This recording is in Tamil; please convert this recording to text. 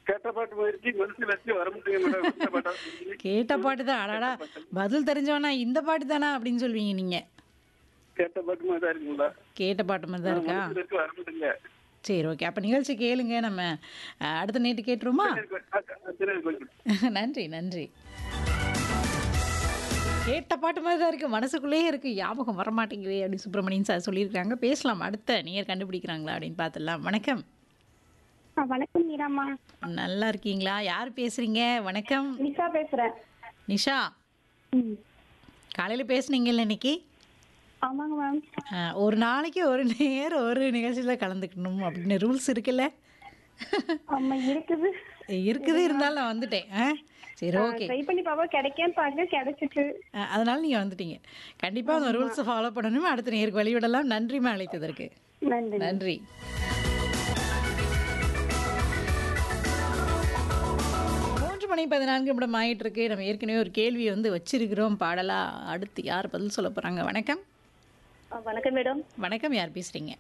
கேட்ட பாட்டு போயிருச்சு மனசுல வச்சு வர முடியுங்க மேடம் இந்த பாட்டா? கேட்ட பாட்டு தான் அடாடா பதில் தெரிஞ்சவனா இந்த பாட்டு தானா அப்படின்னு சொல்வீங்க நீங்க கேட்ட பாட்டு மாதிரி தான் இருக்குங்களா கேட்ட பாட்டு மாதிரி தான் இருக்கா மனசுல வச்சு வர முடியுங்க சரி ஓகே அப்போ நிகழ்ச்சி கேளுங்க நம்ம அஹ், அடுத்த நேற்று கேட்டுருமா திருநெல்வேலி கோயில் நன்றி நன்றி கேட்ட பாட்டு மாதிரி தான் இருக்குது மனசுக்குள்ளேயே இருக்குது ஞாபகம் வரமாட்டேங்குது அப்படின்னு சுப்பிரமணியன் சார் சொல்லியிருக்காங்க பேசலாம் அடுத்த நேர் கண்டுபிடிக்கிறாங்களா அப்படின்னு பார்த்துடலாம் வணக்கம் ஆ, வணக்கம் மீராம்மா நல்லா இருக்கீங்களா யார் பேசுறீங்க வணக்கம் நிஷா பேசுறேன் நிஷா ம் காலையில் பேசுனீங்கல்ல இன்னைக்கு ஆமாங்க மேம் அஹ், ஒரு நாளைக்கு ஒரு நேரம் ஒரு நிகழ்ச்சியில் கலந்துக்கணும் அப்படின்னு ரூல்ஸ் இருக்குல்ல ஆமா இருக்குது இருக்குது இருந்தாலும் நான் வந்துட்டேன் ஆ சரி ஓகே ட்ரை பண்ணி பாப்பா கிடைக்கேன்னு பாக்க கிடைச்சிட்டு அஹ், அதனால நீங்கள் வந்துட்டீங்க கண்டிப்பாக அந்த ரூல்ஸை ஃபாலோ பண்ணணும் அடுத்த நேருக்கு வழிவிடலாம் நன்றிமா அழைத்ததற்கு நன்றி நன்றி மூன்று மணி பதினான்கு நிமிடம் ஆயிட்டு இருக்கு நம்ம ஏற்கனவே ஒரு கேள்வி வந்து வச்சிருக்கிறோம் பாடலா அடுத்து யார் பதில் சொல்ல போறாங்க வணக்கம் வணக்கம் மேடம் வணக்கம் யார் பேசுறீங்க